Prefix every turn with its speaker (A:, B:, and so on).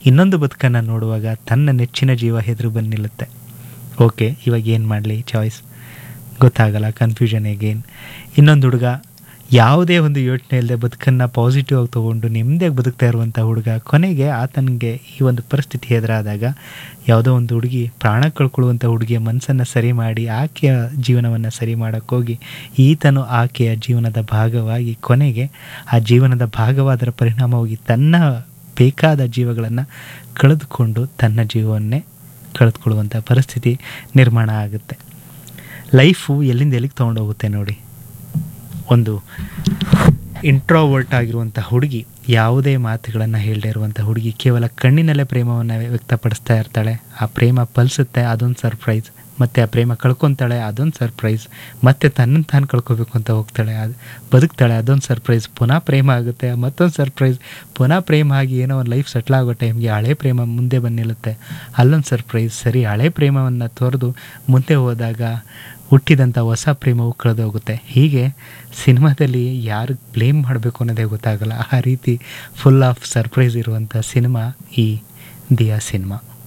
A: ಇನ್ನೊಂದು ಬದುಕನ್ನು ನೋಡುವಾಗ ತನ್ನ ನೆಚ್ಚಿನ ಜೀವ ಹೆದರು ಬಂದು ನಿಲ್ಲುತ್ತೆ ಓಕೆ ಇವಾಗ ಏನು ಮಾಡಲಿ ಚಾಯ್ಸ್ ಗೊತ್ತಾಗಲ್ಲ ಕನ್ಫ್ಯೂಷನ್ ಹೇಗೇನು ಇನ್ನೊಂದು ಹುಡುಗ ಯಾವುದೇ ಒಂದು ಯೋಚನೆ ಇಲ್ಲದೆ ಬದುಕನ್ನು ಪಾಸಿಟಿವ್ ಆಗಿ ತೊಗೊಂಡು ನೆಮ್ಮದಿಯಾಗಿ ಬದುಕ್ತಾ ಇರುವಂಥ ಹುಡುಗ ಕೊನೆಗೆ ಆತನಿಗೆ ಈ ಒಂದು ಪರಿಸ್ಥಿತಿ ಎದುರಾದಾಗ ಯಾವುದೋ ಒಂದು ಹುಡುಗಿ ಪ್ರಾಣ ಕಳ್ಕೊಳ್ಳುವಂಥ ಹುಡುಗಿಯ ಮನಸ್ಸನ್ನು ಸರಿ ಮಾಡಿ ಆಕೆಯ ಜೀವನವನ್ನು ಸರಿ ಮಾಡೋಕ್ಕೋಗಿ ಈತನು ಆಕೆಯ ಜೀವನದ ಭಾಗವಾಗಿ ಕೊನೆಗೆ ಆ ಜೀವನದ ಭಾಗವಾದರ ಪರಿಣಾಮವಾಗಿ ತನ್ನ ಬೇಕಾದ ಜೀವಗಳನ್ನು ಕಳೆದುಕೊಂಡು ತನ್ನ ಜೀವವನ್ನೇ ಕಳೆದುಕೊಳ್ಳುವಂಥ ಪರಿಸ್ಥಿತಿ ನಿರ್ಮಾಣ ಆಗುತ್ತೆ ಲೈಫು ಎಲ್ಲಿಂದ ಎಲ್ಲಿಗೆ ತೊಗೊಂಡೋಗುತ್ತೆ ನೋಡಿ ಒಂದು ಇಂಟ್ರೋವರ್ಟ್ ಆಗಿರುವಂಥ ಹುಡುಗಿ ಯಾವುದೇ ಮಾತುಗಳನ್ನು ಹೇಳದೇ ಇರುವಂಥ ಹುಡುಗಿ ಕೇವಲ ಕಣ್ಣಿನಲ್ಲೇ ಪ್ರೇಮವನ್ನು ವ್ಯಕ್ತಪಡಿಸ್ತಾ ಇರ್ತಾಳೆ ಆ ಪ್ರೇಮ ಫಲಿಸುತ್ತೆ ಅದೊಂದು ಸರ್ಪ್ರೈಸ್ ಮತ್ತು ಆ ಪ್ರೇಮ ಕಳ್ಕೊತಾಳೆ ಅದೊಂದು ಸರ್ಪ್ರೈಸ್ ಮತ್ತು ತನ್ನನ್ನು ತಾನು ಕಳ್ಕೊಬೇಕು ಅಂತ ಹೋಗ್ತಾಳೆ ಅದು ಬದುಕ್ತಾಳೆ ಅದೊಂದು ಸರ್ಪ್ರೈಸ್ ಪುನಃ ಪ್ರೇಮ ಆಗುತ್ತೆ ಮತ್ತೊಂದು ಸರ್ಪ್ರೈಸ್ ಪುನಃ ಪ್ರೇಮ ಆಗಿ ಏನೋ ಒಂದು ಲೈಫ್ ಸೆಟ್ಲ್ ಆಗೋ ಟೈಮ್ಗೆ ಹಳೆ ಪ್ರೇಮ ಮುಂದೆ ಬಂದು ನಿಲ್ಲುತ್ತೆ ಅಲ್ಲೊಂದು ಸರ್ಪ್ರೈಸ್ ಸರಿ ಹಳೆ ಪ್ರೇಮವನ್ನು ತೊರೆದು ಮುಂದೆ ಹೋದಾಗ ಹುಟ್ಟಿದಂಥ ಹೊಸ ಪ್ರೇಮವು ಕಳೆದೋಗುತ್ತೆ ಹೀಗೆ ಸಿನಿಮಾದಲ್ಲಿ ಯಾರು ಬ್ಲೇಮ್ ಮಾಡಬೇಕು ಅನ್ನೋದೇ ಗೊತ್ತಾಗಲ್ಲ ಆ ರೀತಿ ಫುಲ್ ಆಫ್ ಸರ್ಪ್ರೈಸ್ ಇರುವಂಥ ಸಿನಿಮಾ ಈ ದಿಯಾ ಸಿನಿಮಾ